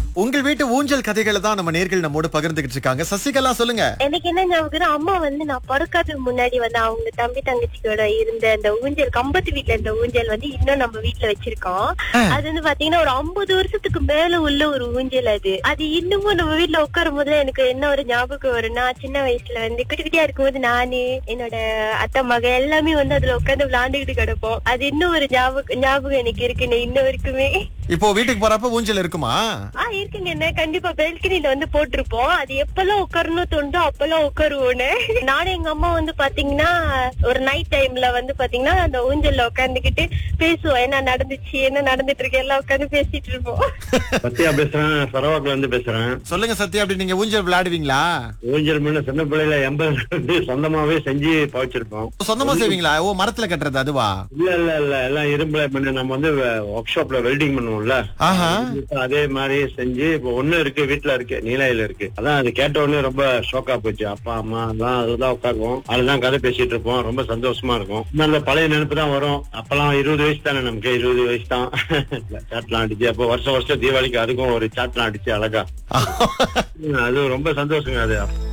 உங்கள் வீட்டு ஊஞ்சல் கதைகளை தான் நம்ம நேர்கள் நம்மோடு பகிர்ந்துகிட்டு இருக்காங்க சசிகலா சொல்லுங்க எனக்கு என்ன ஞாபகம் அம்மா வந்து நான் படுக்காததுக்கு முன்னாடி வந்து அவங்க தம்பி தங்கச்சியோட இருந்த அந்த ஊஞ்சல் கம்பத்து வீட்ல இருந்த ஊஞ்சல் வந்து இன்னும் நம்ம வீட்ல வச்சிருக்கோம் அது வந்து பாத்தீங்கன்னா ஒரு ஐம்பது வருஷத்துக்கு மேல உள்ள ஒரு ஊஞ்சல் அது அது இன்னமும் நம்ம வீட்ல உட்காரும் போது எனக்கு என்ன ஒரு ஞாபகம் வரும்னா சின்ன வயசுல வந்து குட்டி குட்டியா இருக்கும்போது நானு என்னோட அத்தை மக எல்லாமே வந்து அதுல உட்கார்ந்து விளையாண்டுகிட்டு கிடப்போம் அது இன்னும் ஒரு ஞாபகம் ஞாபகம் எனக்கு இருக்குன்னு இன்ன வரைக்குமே இப்போ வீட்டுக்கு போறப்ப ஊஞ்சல் இருக்குமா ஆ இருக்குங்க என்ன கண்டிப்பா பெல்கனில வந்து போட்டிருப்போம் அது எப்பெல்லாம் உட்காரணும் தோணுதோ அப்பெல்லாம் உட்காருவோன்னு நானும் எங்க அம்மா வந்து பாத்தீங்கன்னா ஒரு நைட் டைம்ல வந்து பாத்தீங்கன்னா அந்த ஊஞ்சல்ல உட்காந்துக்கிட்டு பேசுவோம் என்ன நடந்துச்சு என்ன நடந்துட்டு இருக்கு எல்லாம் உட்காந்து பேசிட்டு இருப்போம் சத்யா பேசுறேன் சரவாக்குல இருந்து பேசுறேன் சொல்லுங்க சத்யா அப்படி நீங்க ஊஞ்சல் விளையாடுவீங்களா ஊஞ்சல் முன்ன சின்ன பிள்ளைல எண்பது வந்து சொந்தமாவே செஞ்சு பவச்சிருப்போம் சொந்தமா செய்வீங்களா ஓ மரத்துல கட்டுறது அதுவா இல்ல இல்ல இல்ல எல்லாம் இரும்புல பண்ண நம்ம வந்து ஒர்க் ஷாப்ல வெல்டிங் பண்ணுவோம்ல ஆஹா அதே மாதிரி செஞ்சு இப்ப ஒண்ணு இருக்கு வீட்டுல இருக்கு நீலாயில இருக்கு அதான் அது கேட்ட உடனே ரொம்ப ஷோக்கா போச்சு அப்பா அம்மா எல்லாம் அதுதான் உட்காருவோம் அதுதான் கதை பேசிட்டு இருப்போம் ரொம்ப சந்தோஷமா இருக்கும் நல்ல பழைய நினைப்பு தான் வரும் அப்பெல்லாம் இருபது வயசு தானே நமக்கு இருபது வயசு தான் சாட்லாம் அடிச்சு அப்போ வருஷம் வருஷம் தீபாவளிக்கு அதுக்கும் ஒரு சாட்லாம் அடிச்சு அழகா அது ரொம்ப சந்தோஷங்க அது